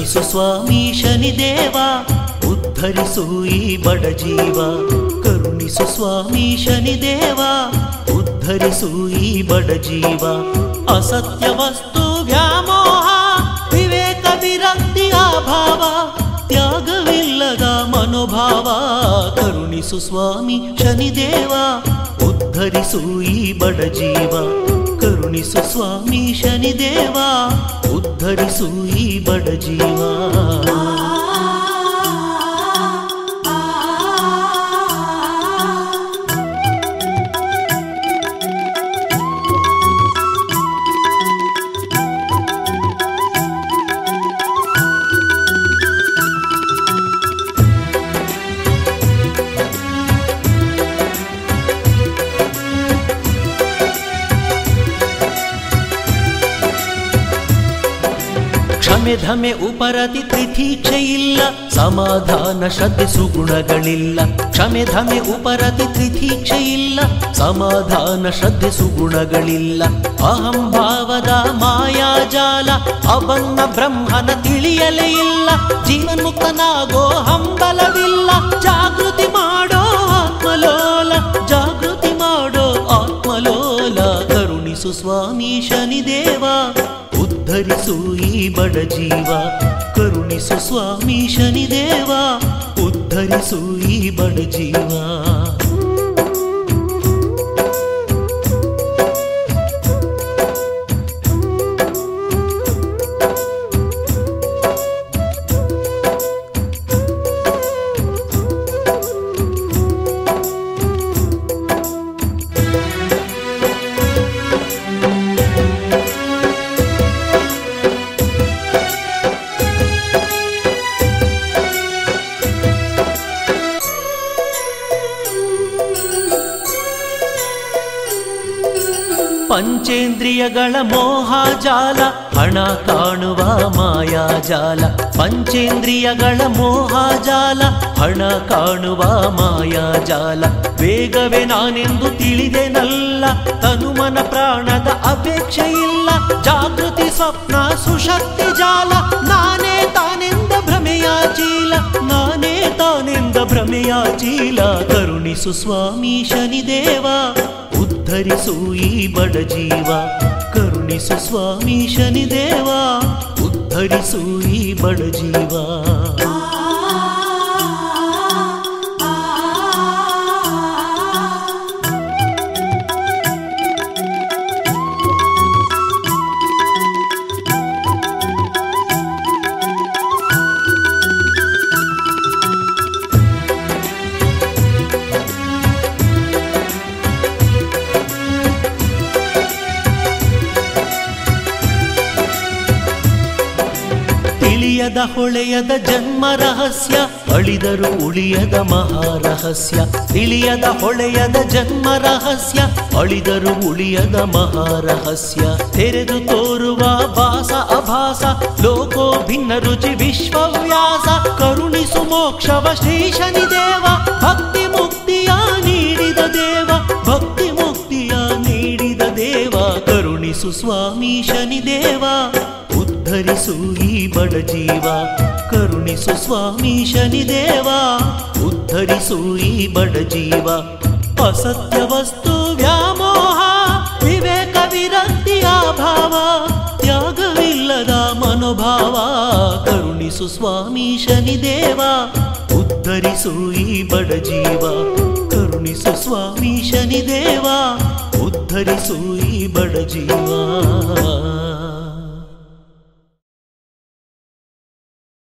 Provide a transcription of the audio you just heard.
ಕರುಣಿಸು ಸ್ವಾಮಿ ಶನಿದೇವ ಉದ್ಧರಿಸು ಈ ಬಡ ಜೀವ ಕರುಣಿಸು ಸ್ವಾಮಿ ಶನಿದೇವ ಉದ್ಧರಿಸು ಈ ಬಡ ಜೀವ ಅಸತ್ಯ ವಸ್ತು ವ್ಯಾಮೋಹ ವಿವೇಕ ವಿರಕ್ತಿ ಅಭಾವ ತ್ಯಾಗವಿಲ್ಲದ ಮನೋಭಾವ ಕರುಣಿಸು ಸ್ವಾಮಿ ಶನಿದೇವ ಉದ್ಧರಿಸು ಈ ಬಡ ಜೀವ ಕರುಣಿಸು ಸ್ವಾಮಿ ಶನಿದೇವ ಉದ್ಧರಿಸು ಈ ಬಡ ಜೀವ ಕ್ಷಮೆ ಧಮೆ ಉಪರತಿ ತಿಥೀಕ್ಷೆ ಇಲ್ಲ ಸಮಾಧಾನ ಶ್ರದ್ಧೆ ಸುಗುಣಗಳಿಲ್ಲ ಕ್ಷಮೆ ಧಮೆ ಉಪರತಿ ತಿಥೀಕ್ಷೆ ಇಲ್ಲ ಸಮಾಧಾನ ಶ್ರದ್ಧೆ ಸುಗುಣಗಳಿಲ್ಲ ಅಹಂಭಾವದ ಮಾಯಾಜಾಲ ಅಬನ್ನ ಬ್ರಹ್ಮನ ತಿಳಿಯಲೇ ಇಲ್ಲ ಜೀವನ್ಮುಕ್ತನಾಗೋ ಹಂಬಲವಿಲ್ಲ ಜಾಗೃತಿ ಮಾಡೋ ಆತ್ಮಲೋಲ ಜಾಗೃತಿ ಮಾಡೋ ಆತ್ಮಲೋಲ ಕರುಣಿಸು ಸ್ವಾಮಿ ಶನಿದೇವ ಉದ್ಧರಿಸು ಈ ಬಡ ಜೀವ ಕರುಣಿಸು ಸ್ವಾಮಿ ಶನಿದೇವ ಉದ್ಧರಿಸು ಈ ಬಡ ಜೀವ ಪಂಚೇಂದ್ರಿಯಗಳ ಮೋಹಜಾಲ ಹಣ ಕಾಣುವ ಮಾಯಾಜಾಲ ಪಂಚೇಂದ್ರಿಯಗಳ ಮೋಹಜಾಲ ಹಣ ಕಾಣುವ ಮಾಯಾಜಾಲ ವೇಗವೇ ನಾನೆಂದು ತಿಳಿದೆನಲ್ಲ ತನುಮನ ಪ್ರಾಣದ ಅಪೇಕ್ಷೆ ಇಲ್ಲ ಜಾಗೃತಿ ಸ್ವಪ್ನ ಸುಶಕ್ತಿ ಜಾಲ ನಾನೇ ತಾನೆಂದ ಭ್ರಮೆಯ ಚೀಲ ನಾನೇ ತಾನೆಂದ ಭ್ರಮೆಯ ಚೀಲ ಕರುಣಿಸು ಸ್ವಾಮಿ ಶನಿದೇವ ಉದ್ಧರಿಸು ಈ ಬಡ ಜೀವ ಕರುಣಿಸು ಸ್ವಾಮಿ ಶನಿದೇವ ಉದ್ಧರಿಸು ಈ ಬಡ ಜೀವ ತಿಳಿಯದ ಹೊಳೆಯದ ಜನ್ಮ ರಹಸ್ಯ ಅಳಿದರು ಉಳಿಯದ ಮಹಾರಹಸ್ಯ ತಿಳಿಯದ ಹೊಳೆಯದ ಜನ್ಮ ರಹಸ್ಯ ಅಳಿದರು ಉಳಿಯದ ಮಹಾರಹಸ್ಯ ತೆರೆದು ತೋರುವ ಭಾಸ ಅಭಾಸ ಲೋಕೋ ಭಿನ್ನ ರುಚಿ ವಿಶ್ವವ್ಯಾಸ ಕರುಣಿಸು ಮೋಕ್ಷವ ಶ್ರೀ ಶನಿದೇವ ಭಕ್ತಿ ಮುಕ್ತಿಯ ನೀಡಿದ ದೇವ ಭಕ್ತಿ ಮುಕ್ತಿಯ ನೀಡಿದ ದೇವ ಕರುಣಿಸು ಸ್ವಾಮಿ ಶನಿದೇವ ಉದ್ಧರಿಸು ಈ ಬಡ ಜೀವ ಕರುಣಿಸು ಸ್ವಾಮಿ ಶನಿದೇವ ಉದ್ಧರಿಸು ಈ ಬಡ ಜೀವ ಅಸತ್ಯ ವಸ್ತು ವ್ಯಾಮೋಹ ವಿವೇಕ ವಿರಕ್ತಿಯ ಭಾವ ತ್ಯಾಗವಿಲ್ಲದ ಮನೋಭಾವ ಕರುಣಿಸು ಸ್ವಾಮಿ ಶನಿದೇವ ಉದ್ಧರಿಸು ಈ ಬಡ ಜೀವ ಕರುಣಿಸು ಸ್ವಾಮಿ ಶನಿದೇವ ಉದ್ಧರಿಸು ಈ ಬಡ ಜೀವ